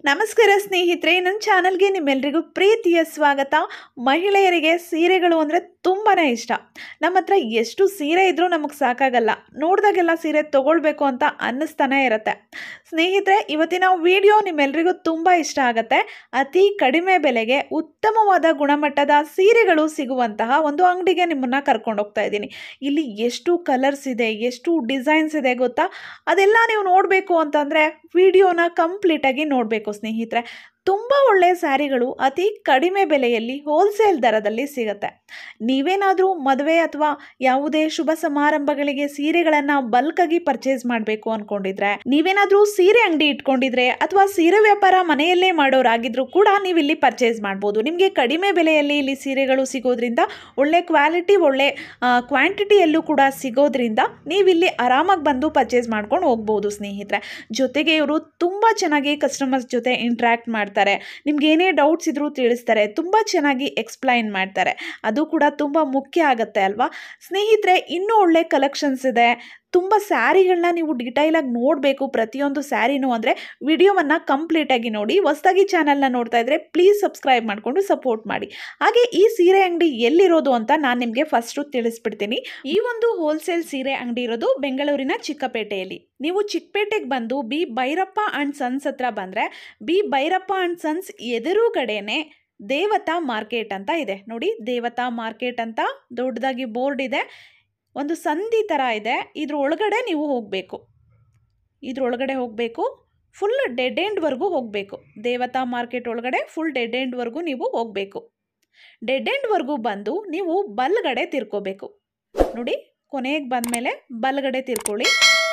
ನಮಸ್ಕಾರ ಸ್ನೇಹಿತರೆ ನನ್ನ ಚಾನಲ್ಗೆ ನಿಮ್ಮೆಲ್ರಿಗೂ ಪ್ರೀತಿಯ ಸ್ವಾಗತ ಮಹಿಳೆಯರಿಗೆ ಸೀರೆಗಳು ಅಂದರೆ ತುಂಬಾ ಇಷ್ಟ ನಮ್ಮ ಹತ್ರ ಎಷ್ಟು ಸೀರೆ ಇದ್ದರೂ ನಮಗೆ ಸಾಕಾಗಲ್ಲ ನೋಡಿದಾಗೆಲ್ಲ ಸೀರೆ ತೊಗೊಳ್ಬೇಕು ಅಂತ ಅನ್ನಿಸ್ತಾನೆ ಇರುತ್ತೆ ಸ್ನೇಹಿತರೆ ಇವತ್ತಿನ ವಿಡಿಯೋ ನಿಮ್ಮೆಲ್ರಿಗೂ ತುಂಬ ಇಷ್ಟ ಆಗುತ್ತೆ ಅತಿ ಕಡಿಮೆ ಬೆಲೆಗೆ ಉತ್ತಮವಾದ ಗುಣಮಟ್ಟದ ಸೀರೆಗಳು ಸಿಗುವಂತಹ ಒಂದು ಅಂಗಡಿಗೆ ನಿಮ್ಮನ್ನು ಕರ್ಕೊಂಡು ಹೋಗ್ತಾ ಇದ್ದೀನಿ ಇಲ್ಲಿ ಎಷ್ಟು ಕಲರ್ಸ್ ಇದೆ ಎಷ್ಟು ಡಿಸೈನ್ಸ್ ಇದೆ ಗೊತ್ತಾ ಅದೆಲ್ಲ ನೀವು ನೋಡಬೇಕು ಅಂತಂದರೆ ವಿಡಿಯೋನ ಕಂಪ್ಲೀಟಾಗಿ ನೋಡಬೇಕು ಸ್ನೇಹಿತರೆ ತುಂಬ ಒಳ್ಳೆಯ ಸ್ಯಾರಿಗಳು ಅತಿ ಕಡಿಮೆ ಬೆಲೆಯಲ್ಲಿ ಹೋಲ್ಸೇಲ್ ದರದಲ್ಲಿ ಸಿಗುತ್ತೆ ನೀವೇನಾದರೂ ಮದುವೆ ಅಥವಾ ಯಾವುದೇ ಶುಭ ಸಮಾರಂಭಗಳಿಗೆ ಸೀರೆಗಳನ್ನು ಬಲ್ಕಾಗಿ ಪರ್ಚೇಸ್ ಮಾಡಬೇಕು ಅಂದ್ಕೊಂಡಿದ್ರೆ ನೀವೇನಾದರೂ ಸೀರೆ ಅಂಗಡಿ ಇಟ್ಕೊಂಡಿದ್ರೆ ಅಥವಾ ಸೀರೆ ವ್ಯಾಪಾರ ಮನೆಯಲ್ಲೇ ಮಾಡೋರಾಗಿದ್ರೂ ಕೂಡ ನೀವು ಇಲ್ಲಿ ಪರ್ಚೇಸ್ ಮಾಡ್ಬೋದು ನಿಮಗೆ ಕಡಿಮೆ ಬೆಲೆಯಲ್ಲಿ ಇಲ್ಲಿ ಸೀರೆಗಳು ಸಿಗೋದ್ರಿಂದ ಒಳ್ಳೆ ಕ್ವಾಲಿಟಿ ಒಳ್ಳೆ ಕ್ವಾಂಟಿಟಿಯಲ್ಲೂ ಕೂಡ ಸಿಗೋದ್ರಿಂದ ನೀವಿಲ್ಲಿ ಆರಾಮಾಗಿ ಬಂದು ಪರ್ಚೇಸ್ ಮಾಡ್ಕೊಂಡು ಹೋಗ್ಬೋದು ಸ್ನೇಹಿತರೆ ಜೊತೆಗೆ ಇವರು ತುಂಬ ಚೆನ್ನಾಗಿ ಕಸ್ಟಮರ್ಸ್ ಜೊತೆ ಇಂಟ್ರ್ಯಾಕ್ಟ್ ಮಾಡ್ತಾರೆ ನಿಮ್ಗೆ ಏನೇ ಡೌಟ್ಸ್ ಇದ್ರೂ ತಿಳಿಸ್ತಾರೆ ತುಂಬ ಚೆನ್ನಾಗಿ ಎಕ್ಸ್ಪ್ಲೈನ್ ಮಾಡ್ತಾರೆ ಅದು ಕೂಡ ತುಂಬ ಮುಖ್ಯ ಆಗುತ್ತೆ ಅಲ್ವಾ ಸ್ನೇಹಿತರೆ ಇನ್ನೂ ಒಳ್ಳೆ ಕಲೆಕ್ಷನ್ಸ್ ಇದೆ ತುಂಬ ಸ್ಯಾರಿಗಳನ್ನ ನೀವು ಡಿಟೈಲಾಗಿ ನೋಡಬೇಕು ಪ್ರತಿಯೊಂದು ಸ್ಯಾರಿನೂ ಅಂದರೆ ವಿಡಿಯೋವನ್ನು ಕಂಪ್ಲೀಟಾಗಿ ನೋಡಿ ಹೊಸದಾಗಿ ಚಾನಲ್ನ ನೋಡ್ತಾ ಇದ್ದರೆ ಪ್ಲೀಸ್ ಸಬ್ಸ್ಕ್ರೈಬ್ ಮಾಡಿಕೊಂಡು ಸಪೋರ್ಟ್ ಮಾಡಿ ಹಾಗೆ ಈ ಸೀರೆ ಅಂಗಡಿ ಎಲ್ಲಿರೋದು ಅಂತ ನಾನು ನಿಮಗೆ ಫಸ್ಟು ತಿಳಿಸ್ಬಿಡ್ತೀನಿ ಈ ಒಂದು ಹೋಲ್ಸೇಲ್ ಸೀರೆ ಅಂಗಡಿ ಇರೋದು ಬೆಂಗಳೂರಿನ ಚಿಕ್ಕಪೇಟೆಯಲ್ಲಿ ನೀವು ಚಿಕ್ಕಪೇಟೆಗೆ ಬಂದು ಬಿ ಭೈರಪ್ಪ ಆ್ಯಂಡ್ ಸನ್ಸ್ ಹತ್ರ ಬಂದರೆ ಬಿ ಭೈರಪ್ಪ ಆ್ಯಂಡ್ ಸನ್ಸ್ ಎದುರುಗಡೆನೆ ದೇವತಾ ಮಾರ್ಕೆಟ್ ಅಂತ ಇದೆ ನೋಡಿ ದೇವತಾ ಮಾರ್ಕೆಟ್ ಅಂತ ದೊಡ್ಡದಾಗಿ ಬೋರ್ಡ್ ಇದೆ ಒಂದು ಸಂಧಿ ಥರ ಇದೆ ಇದ್ರ ಒಳಗಡೆ ನೀವು ಹೋಗಬೇಕು ಇದ್ರೊಳಗಡೆ ಹೋಗಬೇಕು ಫುಲ್ ಡೆಡ್ ಎಂಡ್ವರೆಗೂ ಹೋಗಬೇಕು ದೇವತಾ ಮಾರ್ಕೆಟ್ ಒಳಗಡೆ ಫುಲ್ ಡೆಡ್ ಎಂಡ್ವರೆಗೂ ನೀವು ಹೋಗಬೇಕು ಡೆಡ್ ಎಂಡ್ವರೆಗೂ ಬಂದು ನೀವು ಬಲ್ಗಡೆ ತಿರ್ಕೋಬೇಕು ನೋಡಿ ಕೊನೆಗೆ ಬಂದಮೇಲೆ ಬಲ್ಗಡೆ ತಿರ್ಕೊಳ್ಳಿ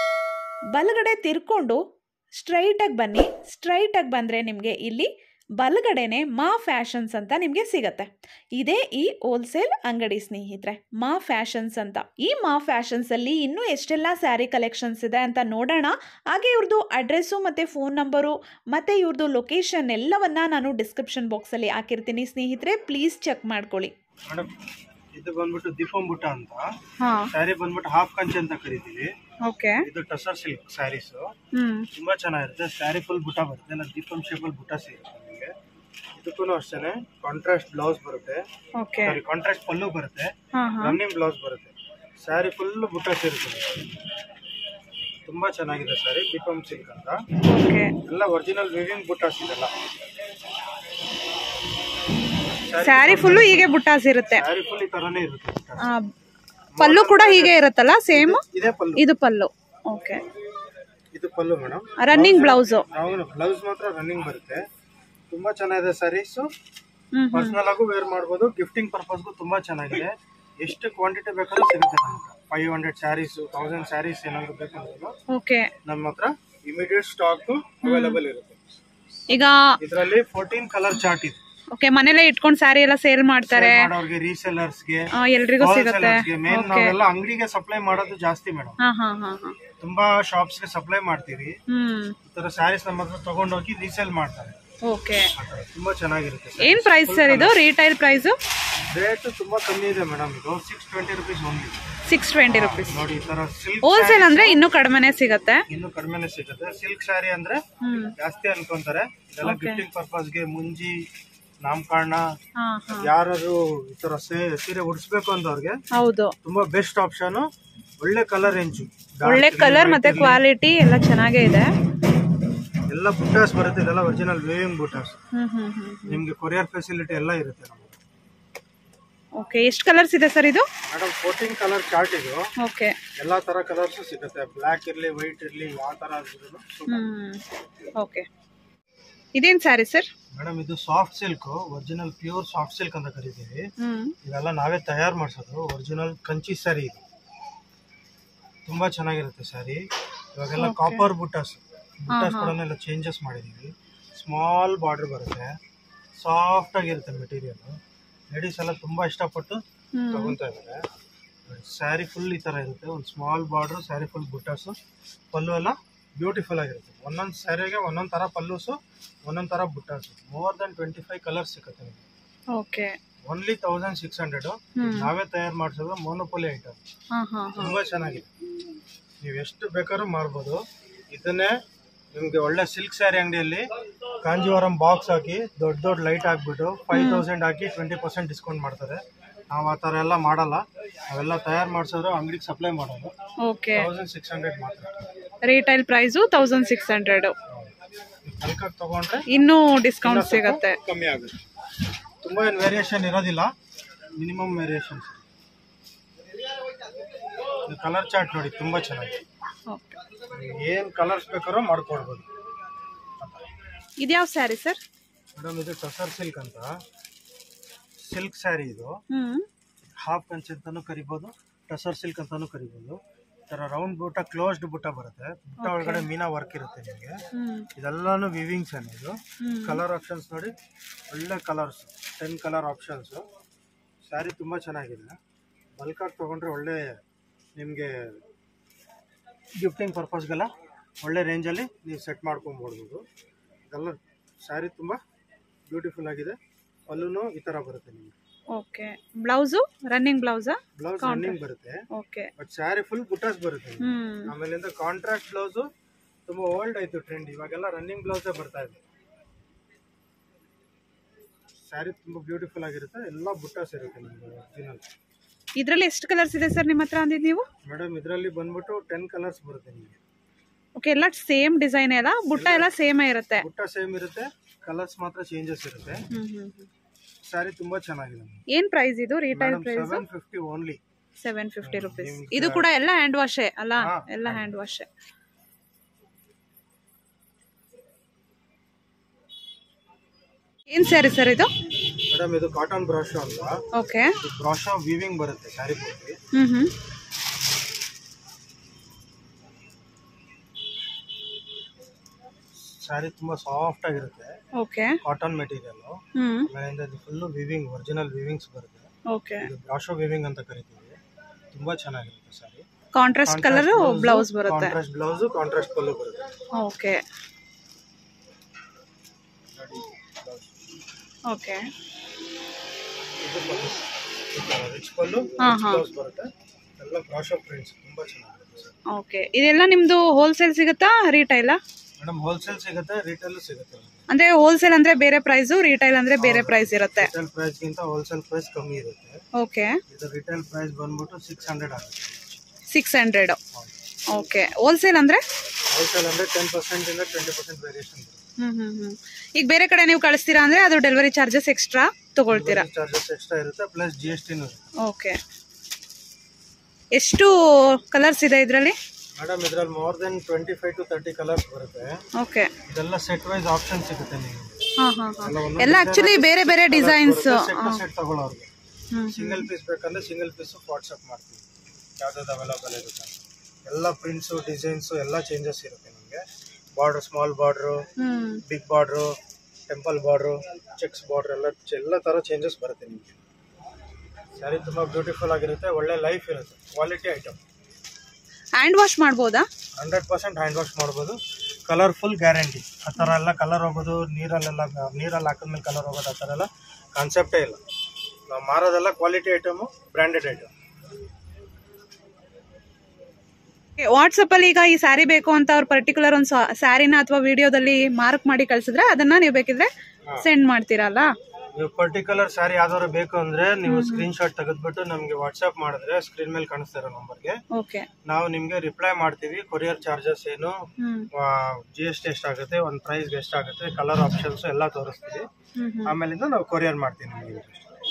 ಬಲ್ಗಡೆ ತಿರ್ಕೊಂಡು ಸ್ಟ್ರೈಟಾಗಿ ಬನ್ನಿ ಸ್ಟ್ರೈಟಾಗಿ ಬಂದರೆ ನಿಮಗೆ ಇಲ್ಲಿ ಬಲಗಡೆನೆ ಮಾ ಫ್ಯಾಷನ್ಸ್ ಅಂತ ನಿಮಗೆ ಸಿಗತ್ತೆ ಇದೇ ಈ ಹೋಲ್ಸೇಲ್ ಅಂಗಡಿ ಸ್ನೇಹಿತರೆ ಮಾ ಫ್ಯಾಷನ್ಸ್ ಅಂತ ಈ ಮಾ ಫ್ಯಾಷನ್ಸ್ ಅಲ್ಲಿ ಇನ್ನೂ ಎಷ್ಟೆಲ್ಲ ಸ್ಯಾರಿ ಕಲೆಕ್ಷನ್ಸ್ ಇದೆ ಅಂತ ನೋಡೋಣ ಹಾಗೆ ಇವ್ರದ್ದು ಅಡ್ರೆಸ್ಸು ಮತ್ತು ಫೋನ್ ನಂಬರು ಮತ್ತು ಇವ್ರದ್ದು ಲೊಕೇಶನ್ ಎಲ್ಲವನ್ನ ನಾನು ಡಿಸ್ಕ್ರಿಪ್ಷನ್ ಬಾಕ್ಸಲ್ಲಿ ಹಾಕಿರ್ತೀನಿ ಸ್ನೇಹಿತರೆ ಪ್ಲೀಸ್ ಚೆಕ್ ಮಾಡ್ಕೊಳ್ಳಿ ಮೇಡಮ್ ಇದು ಬಂದ್ಬಿಟ್ಟು ದೀಪಂ ಬುಟ್ಟ ಅಂತ ಹಾಂ ಸ್ಯಾರಿ ಬಂದ್ಬಿಟ್ಟು ಹಾಫ್ ಕಂಚೆ ಅಂತ ಕರಿತೀವಿ ಓಕೆ ಇದು ಟಸರ್ ಸಿಲ್ಕ್ ಸ್ಯಾರೀಸ್ ಹ್ಞೂ ತುಂಬಾ ಚೆನ್ನಾಗಿರುತ್ತೆ ಸ್ಯಾರಿ ಫುಲ್ ಬುಟ್ಟ ಬರುತ್ತೆ ಇಲ್ಲ ದೀಪಂ ಶೇಪಲ್ ಬುಟ್ಟ ಸಿಗುತ್ತೆ ನಿಮಗೆ ಇದಕ್ಕೂ ಅಷ್ಟೇನೆ ಕಾಂಟ್ರಾಸ್ಟ್ ಬ್ಲೌಸ್ ಬರುತ್ತೆ ಓಕೆ ಸಾರಿ ಕಾಂಟ್ರಾಸ್ಟ್ ಪಲ್ಲು ಬರುತ್ತೆ ಹಾಂ ಹಾಂ ರನ್ನಿಂಗ್ ಬ್ಲೌಸ್ ಬರುತ್ತೆ ಸ್ಯಾರಿ ಫುಲ್ ಬುಟ್ಟ ಸೇರುತ್ತೆ ತುಂಬಾ ಚೆನ್ನಾಗಿದೆ ಸ್ಯಾರಿ ದೀಪಂ ಸಿಲ್ಕ್ ಅಂತ ಓಕೆ ಎಲ್ಲ ಒರಿಜಿನಲ್ ವಿವಿಂಗ್ ಬುಟ್ಟಾಸ್ ಇದೆಲ್ಲ ಸ್ಯಾರಿ ಫುಲ್ಲು ಹೀಗೆ ಬುಟ್ಟಾಸ್ ಇರುತ್ತೆ ಸ್ಯಾರಿ ಫುಲ್ ಈ ತರನೇ ಇರುತ್ತೆ ಬುಟ್ಟಾಸ್. ಆ, ಪಲ್ಲು ಕೂಡ ಹೀಗೆ ಇರುತ್ತಲ್ಲ ಸೇಮ್ ಇದೇ ಪಲ್ಲು ಇದು ಪಲ್ಲು ಓಕೆ ಇದು ಪಲ್ಲು ಮೇಡಮ್ ರನ್ನಿಂಗ್ ಬ್ಲೌಸು ನಾವು ಬ್ಲೌಸ್ ಮಾತ್ರ ರನ್ನಿಂಗ್ ಬರುತ್ತೆ ತುಂಬಾ ಚೆನ್ನಾಗಿದೆ ಸ್ಯಾರೀಸ್ ಹ್ಮ್ ಪರ್ಸನಲ್ ಆಗು ವೇರ್ ಮಾಡ್ಬೋದು ಗಿಫ್ಟಿಂಗ್ ಪರ್ಪಸ್ಗೂ ತುಂಬಾ ಚೆನ್ನಾಗಿದೆ ಎಷ್ಟು ಕ್ವಾಂಟಿಟಿ ಬೇಕಾದ್ರೂ ಸಿಗುತ್ತೆ ನಮ್ಮ ಹತ್ರ five hundred saris thousand saris ಏನಾದ್ರು ಬೇಕಂದ್ರೂ ಓಕೆ ನಮ್ಮ ಹತ್ರ ಇಮಿಡಿಯೇಟ್ ಸ್ಟಾಕ್ ಅವೈಲೇಬಲ್ ಇರುತ್ತೆ ಈಗ ಇದರಲ್ಲಿ ಫೋರ್ಟೀನ್ ಕಲರ್ ಚಾರ್ಟ್ ಇದೆ ಓಕೆ ಮನೇಲೆ ಇಟ್ಕೊಂಡು ಸ್ಯಾರಿ ಎಲ್ಲ ಸೇಲ್ ಮಾಡ್ತಾರೆ ಮಾಡೋರ್ಗೆ ರೀಸೆಲರ್ಸ್ಗೆ ಆ, ಎಲ್ರಿಗೂ ಸಿಗುತ್ತೆ ಮೇನ್ ನಾವೆಲ್ಲ ಅಂಗಡಿಗೆ ಸಪ್ಲೈ ಮಾಡೋದು ಜಾಸ್ತಿ ಮೇಡಮ್ ಹಾ ಹಾ ಹಾ ಹಾ ತುಂಬಾ ಶಾಪ್ಸ್ಗೆ ಸಪ್ಲೈ ಮಾಡ್ತೀವಿ ಹ್ಮ್ ಈ ತರ ಸ್ಯಾರೀಸ್ ನಮ್ಮ ಹತ್ರ ತಗೊಂಡೋಗಿ ರೀಸೇಲ್ ಮಾಡ್ತಾರೆ ಓಕೆ ಆ ಥರ ತುಂಬಾ ಚೆನ್ನಾಗಿರುತ್ತೆ ಏನ್ ಪ್ರೈಸ್ ಸರ್ ಇದು ರೀಟೈಲ್ ಪ್ರೈಸ್ ರೇಟ್ ತುಂಬಾ ಕಮ್ಮಿ ಇದೆ ಮೇಡಮ್ ಇದು six twenty rupees only six twenty rupees ನೋಡಿ ಈ ತರ ಸಿಲ್ಕ್ ಹೋಲ್ಸೇಲ್ ಅಂದ್ರೆ ಇನ್ನೂ ಕಡಿಮೆನೆ ಸಿಗತ್ತೆ ಇನ್ನು ಕಡಿಮೆನೆ ಸಿಗುತ್ತೆ ಸಿಲ್ಕ್ ಸ್ಯಾರಿ ಅಂದ್ರೆ ಹ್ಮ್ ಜಾಸ್ತಿ ಅನ್ಕೊಂತಾರೆ ಇದೆಲ್ಲ ಗಿಫ್ಟಿಂಗ್ ಪರ್ಪಸ್ಗೆ ಮುಂಜಿ ನಾಮಕರಣ ಹಾ ಹಾ ಯಾರು ಈ ತರ ಸೇ- ಸೀರೆ ಉಡಿಸ್ಬೇಕು ಅಂದವ್ರಿಗೆ ಹೌದು ತುಂಬಾ ಬೆಸ್ಟ್ ಆಪ್ಷನ್ ಒಳ್ಳೆ ಕಲರ್ ರೇಂಜು ಒಳ್ಳೆ ಕಲರ್ ಮತ್ತೆ ಕ್ವಾಲಿಟಿ ಎಲ್ಲ ಚೆನ್ನಾಗೇ ಇದೆ ಎಲ್ಲ ಬುಟ್ಟಾಸ್ ಬರುತ್ತೆ ಇದೆಲ್ಲ ಒರಿಜಿನಲ್ ವೇವಿಂಗ್ ಬುಟ್ಟಾಸ್ ಹ್ಮ್ ಹ್ಮ್ ಹ್ಮ್ ನಿಮ್ಗೆ ಕೊರಿಯರ್ ಫೆಸಿಲಿಟಿ ಎಲ್ಲ ಇರುತ್ತೆ ನಮ್ಗೆ ಓಕೆ ಎಷ್ಟು ಕಲರ್ಸ್ ಇದೆ ಸರ್ ಇದು ಮೇಡಮ್ ಫೋರ್ಟೀನ್ ಕಲರ್ ಚಾರ್ಟ್ ಇದು ಓಕೆ ಎಲ್ಲಾ ತರ ಕಲರ್ಸ್ ಸಿಗುತ್ತೆ ಬ್ಲ್ಯಾಕ್ ಇರ್ಲಿ ವೈಟ್ ಇರ್ಲಿ ಯಾವ ತರ ಹ್ಮ್ ಓಕೆ ಇದೇನ್ ಸ್ಯಾರಿ ಸರ್ ಮೇಡಮ್ ಇದು soft silk original pure soft silk ಅಂತ ಕರಿತೀವಿ ಹ್ಮ್ ಇದೆಲ್ಲ ನಾವೇ ತಯಾರು ಮಾಡಿಸೋದು ಒರಿಜಿನಲ್ ಕಂಚಿ ಸ್ಯಾರಿ ಇದು ತುಂಬಾ ಚೆನ್ನಾಗಿರುತ್ತೆ ಸ್ಯಾರಿ ಇವಾಗೆಲ್ಲ ಕಾಪರ್ ಬುಟ್ಟಾಸ್ ಬುಟ್ಟಾಸ್ ಕೂಡ ಎಲ್ಲ ಚೇಂಜಸ್ ಮಾಡಿದೀವಿ ಸ್ಮಾಲ್ ಬಾರ್ಡರ್ ಬರುತ್ತೆ ಸಾಫ್ಟ್ ಆಗಿರುತ್ತೆ ಮೆಟೀರಿಯಲ್ ಲೇಡೀಸ್ ಎಲ್ಲ ತುಂಬಾ ಇಷ್ಟಪಟ್ಟು ಹ್ಮ್ ತಗೊಂತಾ ಇದ್ದಾರೆ ಸ್ಯಾರಿ ಫುಲ್ ಈ ತರ ಇರುತ್ತೆ ಒಂದು ಸ್ಮಾಲ್ ಬಾರ್ಡರ್ ಸ್ಯಾರಿ ಫುಲ್ ಬುಟ್ಟಾಸು ಪಲ್ಲು ಎಲ್ಲ ಬ್ಯೂಟಿಫುಲ್ ಆಗಿರುತ್ತೆ ಒಂದೊಂದು ಸ್ಯಾರಿಗೆ ಒಂದೊಂದು ತರ ಪಲ್ಲುಸು ಒಂದೊಂದು ತರ ಬುಟ್ಟಾಸು more than twenty five colours ಸಿಗುತ್ತೆ ನಿಮಗೆ okay only thousand six hundred ಹ್ಮ್ ನಾವೇ ತಯಾರು ಮಾಡಿಸೋದು ಮೋನೋಪೊಲಿ ಐಟಮ್ ಹಾ ಹಾ ಹಾ ತುಂಬಾ ಚೆನ್ನಾಗಿದೆ ನೀವು ಎಷ್ಟು ಬೇಕಾದ್ರೂ ಮಾರ್ಬೋದು ಇದನ್ನೇ ನಿಮಗೆ ಒಳ್ಳೆ ಸಿಲ್ಕ್ ಸ್ಯಾರಿ ಅಂಗಡಿಯಲ್ಲಿ ಕಾಂಜೀವರಂ ಬಾಕ್ಸ್ ಹಾಕಿ ದೊಡ್ಡ ದೊಡ್ಡ ಲೈಟ್ ಹಾಕ್ಬಿಟ್ಟು ಫೈವ್ ತೌಸಂಡ್ ಹಾಕಿ ಟ್ವೆಂಟಿ ಪರ್ಸೆಂಟ್ ಡಿಸ್ಕೌಂಟ್ ಮಾಡ್ತಾರೆ ನಾವು ಆ ಥರ ಎಲ್ಲ ಮಾಡಲ್ಲ ಅವೆಲ್ಲ ತಯಾರು ಮಾಡಿಸೋರು ಅಂಗಡಿಗೆ ಸಪ್ಲೈ ಮಾಡೋದು ಓಕೆ ತೌಸಂಡ್ ಸಿಕ್ಸ್ ಹಂಡ್ರೆಡ್ ಮಾತ್ರ retail price thousand six hundred ಬಲ್ಕಾಗಿ ತಗೊಂಡ್ರೆ ಇನ್ನೂ ಡಿಸ್ಕೌಂಟ್ ಸಿಗತ್ತೆ ಕಮ್ಮಿ ಆಗುತ್ತೆ ತುಂಬ ಏನು ವೇರಿಯೇಷನ್ ಇರೋದಿಲ್ಲ ಮಿನಿಮಮ್ ವೇರಿಯೇಷನ್ಸ್ ಕಲರ್ ಚಾರ್ಟ್ ನೋಡಿ ತುಂಬ ಚೆನ್ನಾಗಿದೆ ಓಕೆ ಏನು ಕಲರ್ಸ್ ಬೇಕಾದ್ರೂ ಮಾಡ್ಕೊಡ್ಬೋದು ಇದ್ಯಾವ ಸ್ಯಾರಿ ಸರ್ ಮೇಡಮ್ ಇದು ಟಸರ್ ಸಿಲ್ಕ್ ಅಂತ ಸಿಲ್ಕ್ ಸ್ಯಾರಿ ಇದು ಹ್ಞೂ ಹಾಫ್ ಕಂಚ್ ಅಂತಾನು ಕರಿಬೋದು ಟಸರ್ ಸಿಲ್ಕ್ ಅಂತಾನು ಕರಿಬೋದು ಈ ಥರ ರೌಂಡ್ ಬುಟ್ಟ ಕ್ಲೋಸ್ಡ್ ಬುಟ್ಟ ಬರುತ್ತೆ ಬುಟ್ಟ ಒಳಗಡೆ ಮೀನಾ ವರ್ಕ್ ಇರುತ್ತೆ ನಿಮಗೆ ಹ್ಞೂ ಇದೆಲ್ಲಾನು ವಿವಿಂಗ್ಸ್ ಏನೇ ಇದು ಹ್ಞೂ ಕಲರ್ ಆಪ್ಷನ್ಸ್ ನೋಡಿ ಒಳ್ಳೆ colours ten colour options sari ತುಂಬ ಚೆನ್ನಾಗಿದೆ ಬಲ್ಕಾಗಿ ತೊಗೊಂಡ್ರೆ ಒಳ್ಳೆ ನಿಮಗೆ ಗಿಫ್ಟಿಂಗ್ ಪರ್ಪಸ್ಗೆಲ್ಲ ಒಳ್ಳೆ ರೇಂಜಲ್ಲಿ ನೀವು ಸೆಟ್ ಮಾಡ್ಕೊಬೋದು ಇದೆಲ್ಲ ಸ್ಯಾರಿ ತುಂಬ ಬ್ಯೂಟಿಫುಲ್ ಆಗಿದೆ ಪಲ್ಲುನು ಈ ಥರ ಬರುತ್ತೆ ನಿಮಗೆ ಓಕೆ ಬ್ಲೌಸು ರನ್ನಿಂಗ್ ಬ್ಲೌಸಾ ಬ್ಲೌಸ್ ರನ್ನಿಂಗ್ ಬರುತ್ತೆ ಓಕೆ ಬಟ್ ಸ್ಯಾರಿ ಫುಲ್ ಬುಟಾಸ್ ಬರುತ್ತೆ ನಿಮ್ಗೆ. ಹ್ಞೂ ಆಮೇಲಿಂದ ಕಾಂಟ್ರಾಕ್ಟ್ ಬ್ಲೌಸು ತುಂಬ ಓಲ್ಡ್ ಆಯಿತು ಟ್ರೆಂಡ್ ಇವಾಗೆಲ್ಲ ರನ್ನಿಂಗ್ ಬ್ಲೌಸೇ ಬರ್ತಾ ಇದೆ ಸ್ಯಾರಿ ತುಂಬ ಬ್ಯೂಟಿಫುಲ್ ಆಗಿರುತ್ತೆ ಎಲ್ಲ ಬುಟ್ಟಾಸ್ ಇರುತ್ತೆ ನಿಮಗೆ ಒರಿಜಿನಲ್ ಇದರಲ್ಲಿ ಎಷ್ಟು ಕಲರ್ಸ್ ಇದೆ ಸರ್ ನಿಮ್ಮ ಹತ್ರ ಅಂದಿದ್ದು ನೀವು ಮೇಡಮ್ ಇದರಲ್ಲಿ ಬಂದ್ಬಿಟ್ಟು ಟೆನ್ ಕಲರ್ಸ್ ಬರುತ್ತೆ ನಿಮಗೆ ಓಕೆ ಎಲ್ಲ ಸೇಮ್ ಡಿಸೈನ್ ಎಲ್ಲ ಬುಟ್ಟ ಎಲ್ಲ ಸೇಮೇ ಇರುತ್ತೆ ಬುಟ್ಟ ಸೇಮ್ ಇರುತ್ತೆ ಕಲರ್ಸ್ ಮಾತ್ರ ಚೇಂಜಸ್ ಇರುತ್ತೆ ಹ್ಞೂ ಹ್ಞೂ ಸ್ಯಾರಿ ತುಂಬ ಚೆನ್ನಾಗಿದೆ ಏನು ಪ್ರೈಸ್ ಇದು retail madam price seven fifty only seven fifty rupees ನಿಮ್ಗೆ- ಇದು ಕೂಡ ಎಲ್ಲ ಹ್ಯಾಂಡ್ ವಾಶೇ ಅಲ್ಲ ಹಾ, ಎಲ್ಲ ಹ್ಯಾಂಡ್ ವಾಶೇ ಏನ್ ಸ್ಯಾರಿ ಸರ್ ಇದು ಮೇಡಮ್ ಇದು ಕಾಟನ್ ಬ್ರಾಶೋ ಅಂತ ಓಕೆ ಬ್ರಾಶೋ ವೀವಿಂಗ್ ಬರುತ್ತೆ ಸ್ಯಾರಿ ಪೂರ್ತಿ ಹ್ಮ್ ಹ್ಮ್ ಸ್ಯಾರಿ ತುಂಬ ಸಾಫ್ಟ್ ಆಗಿರುತ್ತೆ ಓಕೆ ಕಾಟನ್ ಮೆಟೀರಿಯಲ್ ಹ್ಮ್ ಆಮೇಲಿಂದ ಇದು ಫುಲ್ಲು ವಿವಿಂಗ್ ಒರಿಜಿನಲ್ ವಿವಿಂಗ್ಸ್ ಬರುತ್ತೆ ಓಕೆ ಇದು ಬ್ರಾಶೋ ವಿವಿಂಗ್ ಅಂತ ಕರಿತೀವಿ ತುಂಬಾ ಚೆನ್ನಾಗಿರುತ್ತೆ ಸ್ಯಾರಿ ಕಾಂಟ್ರಾಸ್ಟ್ ಕಲರ್ ಬ್ಲೌಸ್ ಬರುತ್ತೆ ಕಾಂಟ್ರಾಸ್ಟ್ ಬ್ಲೌಸು ಕಾಂಟ್ರಾಸ್ಟ್ ಪಲ್ಲು ಬರುತ್ತೆ ಓಕೆ ಓಕೆ ಇದು ಪಲ್ಲು ರಿಚ್ ಪಲ್ಲು ಹಾ, ಹಾ. ಬ್ಲೌಸ್ ಬರುತ್ತೆ ಎಲ್ಲ ಬ್ರಾಶೋ ಪ್ರಿಂಟ್ಸ್ ತುಂಬಾ ಚೆನ್ನಾಗಿರುತ್ತೆ ಸರ್ ಓಕೆ ಇದೆಲ್ಲ ನಿಮ್ದು ಹೋಲ್ಸೇಲ್ ಸಿಗುತ್ತಾ ರಿಟೈಲಾ ಮೇಡಮ್ ಹೋಲ್ಸೇಲ್ ಸಿಗುತ್ತೆ ರಿಟೇಲ್ ಸಿಗುತ್ತೆ ಅಂದ್ರೆ ಹೋಲ್ಸೇಲ್ ಅಂದ್ರೆ ಬೇರೆ ಪ್ರೈಸು ರಿಟೈಲ್ ಅಂದ್ರೆ ಬೇರೆ ಪ್ರೈಸ್ ಇರುತ್ತೆ ರಿಟೇಲ್ ಪ್ರೈಸ್ಗಿಂತ ಹೋಲ್ಸೇಲ್ ಪ್ರೈಸ್ ಕಮ್ಮಿ ಇರುತ್ತೆ ಓಕೆ ಇದು ರಿಟೇಲ್ ಪ್ರೈಸ್ ಬಂದ್ಬಿಟ್ಟು ಸಿಕ್ಸ್ ಹಂಡ್ರೆಡ್ ಆಗುತ್ತೆ ಸಿಕ್ಸ್ ಹಂಡ್ರೆಡ್ ಓಕೆ ಹೋಲ್ಸೇಲ್ ಅಂದ್ರೆ ಹೋಲ್ಸೇಲ್ ಅಂದರೆ ಟೆನ್ ಪರ್ಸೆಂಟಿಂದ ಟ್ವೆಂಟಿ ಪರ್ಸೆಂಟ್ ವೇರಿಯೇಷನ್ ಬರುತ್ತೆ ಹ್ಮ್ ಹ್ಮ್ ಹ್ಮ್ ಈಗ ಬೇರೆ ಕಡೆ ನೀವು ಕಳಿಸ್ತೀರಾ ಅಂದ್ರೆ ಅದು ಡೆಲಿವರಿ ಚಾರ್ಜಸ್ ಎಕ್ಸ್ಟ್ರಾ ತಗೊಳ್ತೀರಾ ಚಾರ್ಜಸ್ ಎಕ್ಸ್ಟ್ರಾ ಇರುತ್ತೆ ಪ್ಲಸ್ ಜಿ ಎಸ್ ಟಿನೂ ಇರುತ್ತೆ ಓಕೆ ಎಷ್ಟು ಕಲರ್ಸ್ ಇದೆ ಇದರಲ್ಲಿ ಮೇಡಮ್ ಇದ್ರಲ್ಲಿ more than twenty five to thirty colours ಬರುತ್ತೆ ಓಕೆ ಇದೆಲ್ಲ ಸೆಟ್ ವೈಸ್ ಆಪ್ಷನ್ ಸಿಗುತ್ತೆ ನಿಮಗೆ ಹಾ ಹಾ ಹಾ ಎಲ್ಲ ಆಕ್ಚುಲಿ ಬೇರೆ ಬೇರೆ ಡಿಸೈನ್ಸ್ ಸೆಟ್ ಸೆಟ್ ತಗೊಳ್ಳೋರ್ಗೆ ಹ್ಮ್ ಸಿಂಗಲ್ ಪೀಸ್ ಬೇಕಂದ್ರೆ ಸಿಂಗಲ್ ಪೀಸ್ ವಾಟ್ಸಪ್ ಮಾಡ್ತೀವಿ ಯಾವ್ದಾವ್ದು ಅವೈಲಬಲ್ ಇರುತ್ತೆ ಎಲ್ಲ ಪ್ರಿಂಟ್ಸು ಡಿಸೈನ್ಸು ಎಲ್ಲ ಚೇಂಜಸ್ ಇರುತ್ತೆ ನಿಮಗೆ ಬಾರ್ಡ್ರ್ ಸ್ಮಾಲ್ ಬಾರ್ಡ್ರು ಹ್ಮ್ big border temple border checks border ಎಲ್ಲ ಎಲ್ಲ ಥರ ಚೇಂಜಸ್ ಬರುತ್ತೆ ನಿಮಗೆ ಸ್ಯಾರಿ ತುಂಬ ಬ್ಯೂಟಿಫುಲ್ ಆಗಿರುತ್ತೆ ಒಳ್ಳೆ ಲೈಫ್ ಇರುತ್ತೆ ಕ್ವಾಲಿಟಿ ಐಟಮ್ ಹ್ಯಾಂಡ್ ವಾಶ್ ಮಾಡ್ಬೋದಾ ಹಂಡ್ರೆಡ್ ಪರ್ಸೆಂಟ್ ಹ್ಯಾಂಡ್ ವಾಶ್ ಮಾಡ್ಬೋದು ಕಲರ್ಫುಲ್ ಗ್ಯಾರಂಟಿ ಆ ಥರ ಎಲ್ಲ ಕಲರ್ ಹೋಗೋದು ನೀರಲ್ಲೆಲ್ಲ ನೀರಲ್ಲಿ ಹಾಕಿದ್ಮೇಲೆ ಕಲರ್ ಹೋಗೋದು ಆ ಥರ ಎಲ್ಲ ಕಾನ್ಸೆಪ್ಟೇ ಇಲ್ಲ ನಾವು ಮಾರೋದೆಲ್ಲ quality item branded item WhatsApp ಅಲ್ಲಿ ಈಗ ಈ ಸ್ಯಾರಿ ಬೇಕು ಅಂತ ಅವ್ರು ಪರ್ಟಿಕ್ಯುಲರ್ ಒಂದು ಸ್ಯಾರಿನ ಅಥವಾ ವಿಡಿಯೋದಲ್ಲಿ ಮಾರ್ಕ್ ಮಾಡಿ ಕಳ್ಸಿದ್ರೆ ಅದನ್ನ ನೀವು ಬೇಕಿದ್ರೆ ಸೆಂಡ್ ಮಾಡ್ತೀರಲ್ಲ ನೀವು ಪರ್ಟಿಕ್ಯುಲರ್ ಸ್ಯಾರಿ ಯಾವ್ದಾದ್ರು ಬೇಕು ಅಂದ್ರೆ ನೀವು ಸ್ಕ್ರೀನ್ ಶಾಟ್ ತೆಗೆದ್ಬಿಟ್ಟು ನಮಗೆ ವಾಟ್ಸ್ಆಪ್ ಮಾಡಿದ್ರೆ ಸ್ಕ್ರೀನ್ ಮೇಲೆ ಕಾಣಿಸ್ತಾ ಇರೋ ನಂಬರ್ಗೆ ಓಕೆ ನಾವು ನಿಮಗೆ ರಿಪ್ಲೈ ಮಾಡ್ತೀವಿ ಕೊರಿಯರ್ ಚಾರ್ಜಸ್ ಏನು ಹ್ಮ್ ಜಿ ಎಸ್ ಟಿ ಎಷ್ಟಾಗುತ್ತೆ ಒಂದು ಪ್ರೈಸ್ಗೆ ಎಷ್ಟಾಗುತ್ತೆ ಕಲರ್ ಆಪ್ಷನ್ಸ್ ಎಲ್ಲ ತೋರಿಸ್ತೀವಿ ಹ್ಮ್ ಹ್ಮ್ ಆಮೇಲಿಂದ ನಾವು ಕೊರಿಯರ್ ಮಾಡ್ತೀವಿ ನಿಮಗೆ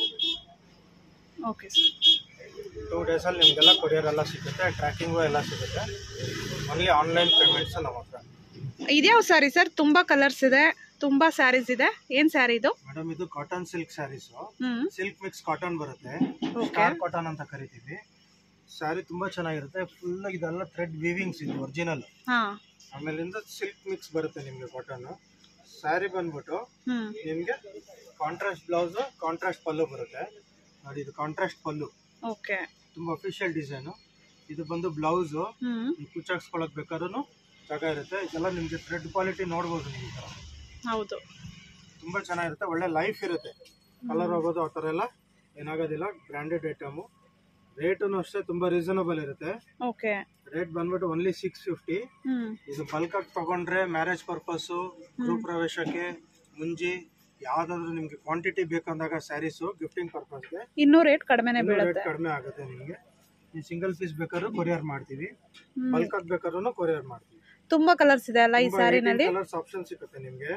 ಓಕೆ ಟೂ ಡೇಸಲ್ಲಿ ನಿಮಗೆಲ್ಲ ಕೊರಿಯರ್ ಎಲ್ಲ ಸಿಗುತ್ತೆ ಟ್ರ್ಯಾಕಿಂಗು ಎಲ್ಲ ಸಿಗುತ್ತೆ ಓನ್ಲಿ ಆನ್ಲೈನ್ ಪೇಮೆಂಟ್ಸ್ ನಮ್ಮ ಹತ್ರ ಇದ್ಯಾವ ಸ್ಯಾರಿ ಸರ್ ತುಂಬಾ ಕಲರ್ಸ್ ಇದೆ ತುಂಬಾ ಸ್ಯಾರೀಸ್ ಇದೆ ಏನ್ ಸ್ಯಾರಿ ಇದು ಮೇಡಮ್ ಇದು ಕಾಟನ್ ಸಿಲ್ಕ್ ಸ್ಯಾರೀಸು ಹ್ಮ್ ಸಿಲ್ಕ್ ಮಿಕ್ಸ್ ಕಾಟನ್ ಬರುತ್ತೆ ಓಕೆ ಸ್ಟಾರ್ ಕಾಟನ್ ಅಂತ ಕರಿತೀವಿ ಸ್ಯಾರಿ ತುಂಬಾ ಚೆನ್ನಾಗಿರುತ್ತೆ ಫುಲ್ ಇದೆಲ್ಲ ಥ್ರೆಡ್ ವೀವಿಂಗ್ಸ್ ಇದು ಒರಿಜಿನಲ್ ಹಾ ಆಮೇಲಿಂದ ಸಿಲ್ಕ್ ಮಿಕ್ಸ್ ಬರುತ್ತೆ ನಿಮಗೆ ಕಾಟನ್ ಸ್ಯಾರಿ ಬಂದ್ಬಿಟ್ಟು ಹ್ಮ್ ನಿಮಗೆ ಕಾಂಟ್ರಾಸ್ಟ್ ಬ್ಲೌಸು ಕಾಂಟ್ರಾಸ್ಟ್ ಪಲ್ಲು ಬರುತ್ತೆ ನೋಡಿ ಇದು ಕಾಂಟ್ರಾಸ್ಟ್ ಪಲ್ಲು ಓಕೆ ತುಂಬ ಅಫಿಷಿಯಲ್ ಡಿಸೈನು ಇದು ಬಂದು ಬ್ಲೌಸು ಹ್ಮ್ ನೀವು ಕುಚ್ಚಾಕ್ಸ್ಕೊಳಕ್ ಬೇಕಾದ್ರೂ ಜಾಗ ಇರುತ್ತೆ ಇದೆಲ್ಲ ನಿಮಗೆ ಥ್ರೆಡ್ ಕ್ವಾಲಿಟಿ ನೋಡ್ಬೋದು ನೀವು ಈ ಥರ ಹೌದು ತುಂಬ ಚೆನ್ನಾಗಿರುತ್ತೆ ಒಳ್ಳೆ ಲೈಫ್ ಇರುತ್ತೆ ಕಲರ್ ಹೋಗೋದು ಆ ಥರ ಎಲ್ಲ ಏನಾಗೋದಿಲ್ಲ ಬ್ರ್ಯಾಂಡೆಡ್ ಐಟಮು ರೇಟೂ ಅಷ್ಟೇ ತುಂಬ ರೀಸನಬಲ್ ಇರುತ್ತೆ ಓಕೆ ರೇಟ್ ಬಂದ್ಬಿಟ್ಟು ಓನ್ಲಿ ಸಿಕ್ಸ್ ಫಿಫ್ಟಿ ಹ್ಮ್ ಇದು ಬಲ್ಕ್ ಆಗಿ ತಗೊಂಡ್ರೆ ಮ್ಯಾರೇಜ್ ಪರ್ಪಸ್ಸು ಗೃಹ ಪ್ರವೇಶಕ್ಕೆ ಮುಂಜಿ ಯಾವ್ದಾದ್ರು ನಿಮ್ಗೆ ಕ್ವಾಂಟಿಟಿ ಬೇಕಂದಾಗ ಸ್ಯಾರೀಸು ಗಿಫ್ಟಿಂಗ್ ಪರ್ಪಸ್ಗೆ ಇನ್ನೂ ರೇಟ್ ಕಡಿಮೆನೆ ರೇಟ್ ಬೀಳುತ್ತೆ ಕಡಿಮೆ ಆಗುತ್ತೆ ನಿಮಗೆ ನೀವು ಸಿಂಗಲ್ ಪೀಸ್ ಬೇಕಾದ್ರೂ ಕೊರಿಯರ್ ಮಾಡ್ತೀವಿ ಹ್ಮ್. ಬಲ್ಕ್ ಆಗಿ ಬೇಕಾದ್ರೂ ಕೊರಿಯರ್ ಮಾಡ್ತೀವಿ ತುಂಬಾ ಕಲರ್ಸ್ ಇದೆ ಅಲ್ಲ ಈ ಸ್ಯಾರಿನಲ್ಲಿ ಕಲರ್ಸ್ ಆಪ್ಷನ್ ಸಿಗುತ್ತೆ ನಿಮಗೆ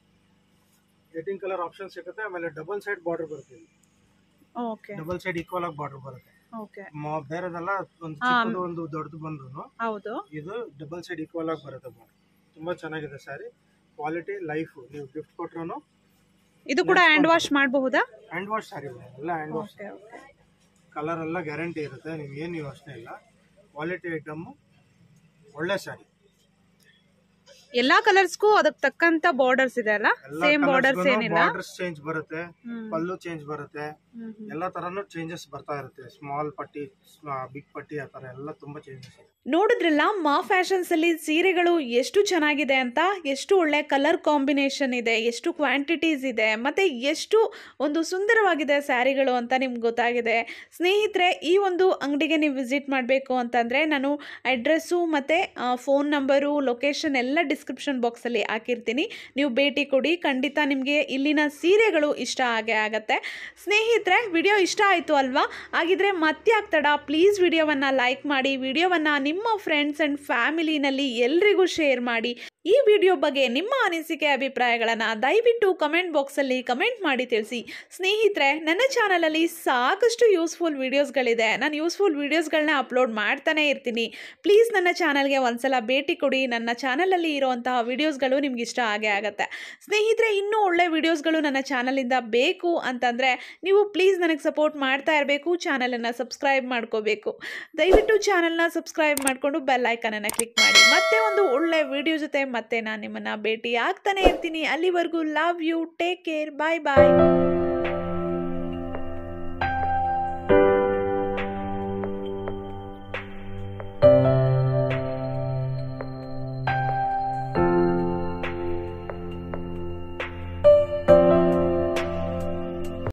ಏಟೀನ್ ಕಲರ್ ಆಪ್ಷನ್ ಸಿಗುತ್ತೆ ಆಮೇಲೆ ಡಬಲ್ ಸೈಡ್ ಬಾರ್ಡರ್ ಬರುತ್ತೆ ಓಕೆ ಡಬಲ್ ಸೈಡ್ ಈಕ್ವಲ್ ಆಗಿ ಬಾರ್ಡರ್ ಬರುತ್ತೆ ಓಕೆ ಮ- ಬೇರೆದೆಲ್ಲ ಒಂದು ಚಿಕ್ಕದು ಒಂದು ದೊಡ್ಡದು ಬಂದ್ರು ಹೌದು ಇದು ಡಬಲ್ ಸೈಡ್ ಈಕ್ವಲ್ ಆಗಿ ಬರುತ್ತೆ ಬಾರ್ಡರ್ ತುಂಬಾ ಚೆನ್ನಾಗಿದೆ ಸ್ಯಾರಿ ಕ್ವಾಲಿಟಿ ಲೈಫ್ ನೀವು ಗಿಫ್ಟ್ ಕೊಟ್ರು ಇದು ಕೂಡ ಹ್ಯಾಂಡ್ ವಾಶ್ ಮಾಡಬಹುದಾ ಹ್ಯಾಂಡ್ ವಾಶ್ ಸ್ಯಾರಿ ಎಲ್ಲ hand wash okay okay colour ಎಲ್ಲ ಗ್ಯಾರಂಟಿ ಇರುತ್ತೆ ನಿಮ್ಗೆ ಏನು ಯೋಚನೆ ಇಲ್ಲ ಕ್ವಾಲಿಟಿ ಐಟಮ್ ಒಳ್ಳೆ ಸ್ಯಾರಿ ಎಲ್ಲಾ ಕಲರ್ಸ್ಗೂ ಅದಕ್ಕೆ ತಕ್ಕಂತ ಬಾರ್ಡರ್ಸ್ ಇದೆ ಅಲ್ಲ ಸೇಮ್ ಬಾರ್ಡರ್ಸ್ ಏನಿಲ್ಲ ಬಾರ್ಡರ್ಸ್ ಚೇಂಜ್ ಬರುತ್ತೆ ಹ್ಮ್. ಪಲ್ಲು ಚೇಂಜ್ ಬರುತ್ತೆ ಹ್ಮ್, ಹ್ಮ್. ಎಲ್ಲ ತರನು ಚೇಂಜಸ್ ಬರ್ತಾ ಇರುತ್ತೆ ಸ್ಮಾಲ್ ಪಟ್ಟಿ ಬಿಗ್ ಪಟ್ಟಿ ಆ ಥರ ಎಲ್ಲ ತುಂಬಾ ಚೇಂಜಸ್ ಇದೆ ನೋಡಿದ್ರಲ್ಲ ಮಾ ಫ್ಯಾಷನ್ಸ್ ಅಲ್ಲಿ ಸೀರೆಗಳು ಎಷ್ಟು ಚೆನ್ನಾಗಿದೆ ಅಂತ ಎಷ್ಟು ಒಳ್ಳೆ ಕಲರ್ ಕಾಂಬಿನೇಷನ್ ಇದೆ ಎಷ್ಟು ಕ್ವಾಂಟಿಟೀಸ್ ಇದೆ ಮತ್ತೆ ಎಷ್ಟು ಒಂದು ಸುಂದರವಾಗಿದೆ ಸ್ಯಾರಿಗಳು ಅಂತ ನಿಮ್ಗೆ ಗೊತ್ತಾಗಿದೆ ಸ್ನೇಹಿತರೆ ಈ ಒಂದು ಅಂಗಡಿಗೆ ನೀವು ವಿಸಿಟ್ ಮಾಡಬೇಕು ಅಂತಂದರೆ ನಾನು ಅಡ್ರೆಸ್ಸು ಮತ್ತು ಫೋನ್ ನಂಬರು ಲೊಕೇಶನ್ ಎಲ್ಲ ಡಿಸ್ಕ್ರಿಪ್ಷನ್ ಬಾಕ್ಸಲ್ಲಿ ಹಾಕಿರ್ತೀನಿ ನೀವು ಭೇಟಿ ಕೊಡಿ ಖಂಡಿತ ನಿಮಗೆ ಇಲ್ಲಿನ ಸೀರೆಗಳು ಇಷ್ಟ ಆಗೇ ಆಗತ್ತೆ ಸ್ನೇಹಿತರೆ ವಿಡಿಯೋ ಇಷ್ಟ ಆಯಿತು ಅಲ್ವಾ ಹಾಗಿದ್ರೆ ಮತ್ತೆ ಆಗ್ತಡ ಪ್ಲೀಸ್ ವಿಡಿಯೋವನ್ನು ಲೈಕ್ ಮಾಡಿ ವಿಡಿಯೋವನ್ನು ನಿಮ್ಮ ಫ್ರೆಂಡ್ಸ್ ಆ್ಯಂಡ್ ಫ್ಯಾಮಿಲಿನಲ್ಲಿ ಎಲ್ರಿಗೂ ಶೇರ್ ಮಾಡಿ ಈ ವಿಡಿಯೋ ಬಗ್ಗೆ ನಿಮ್ಮ ಅನಿಸಿಕೆ ಅಭಿಪ್ರಾಯಗಳನ್ನು ದಯವಿಟ್ಟು ಕಮೆಂಟ್ ಬಾಕ್ಸಲ್ಲಿ ಕಮೆಂಟ್ ಮಾಡಿ ತಿಳಿಸಿ ಸ್ನೇಹಿತರೆ ನನ್ನ ಚಾನಲಲ್ಲಿ ಸಾಕಷ್ಟು ಯೂಸ್ಫುಲ್ ವೀಡಿಯೋಸ್ಗಳಿದೆ ನಾನು ಯೂಸ್ಫುಲ್ ವೀಡಿಯೋಸ್ಗಳನ್ನ ಅಪ್ಲೋಡ್ ಮಾಡ್ತಾನೆ ಇರ್ತೀನಿ ಪ್ಲೀಸ್ ನನ್ನ ಚಾನಲ್ಗೆ ಒಂದ್ಸಲ ಭೇಟಿ ಕೊಡಿ ನನ್ನ ಚಾನಲಲ್ಲಿ ಇರುವಂತಹ ವೀಡಿಯೋಸ್ಗಳು ನಿಮ್ಗೆ ಇಷ್ಟ ಆಗೇ ಆಗುತ್ತೆ ಸ್ನೇಹಿತರೆ ಇನ್ನೂ ಒಳ್ಳೆ ವೀಡಿಯೋಸ್ಗಳು ನನ್ನ ಚಾನಲಿಂದ ಬೇಕು ಅಂತಂದರೆ ನೀವು ಪ್ಲೀಸ್ ನನಗೆ ಸಪೋರ್ಟ್ ಮಾಡ್ತಾ ಇರಬೇಕು ಚಾನಲನ್ನು ಸಬ್ಸ್ಕ್ರೈಬ್ ಮಾಡ್ಕೋಬೇಕು ದಯವಿಟ್ಟು ಚಾನಲ್ನ ಸಬ್ಸ್ಕ್ರೈಬ್ ಮಾಡಿಕೊಂಡು ಬೆಲ್ ಐಕನನ್ನು ಕ್ಲಿಕ್ ಮಾಡಿ ಮತ್ತೆ ಒಂದು ಒಳ್ಳೆ ವಿಡಿಯೋ ಜೊತೆ ಮತ್ತೆ ನಾನು ನಿಮ್ಮನ್ನು ಭೇಟಿ ಆಗ್ತಾನೆ ಇರ್ತೀನಿ ಅಲ್ಲಿವರೆಗೂ love you take care bye bye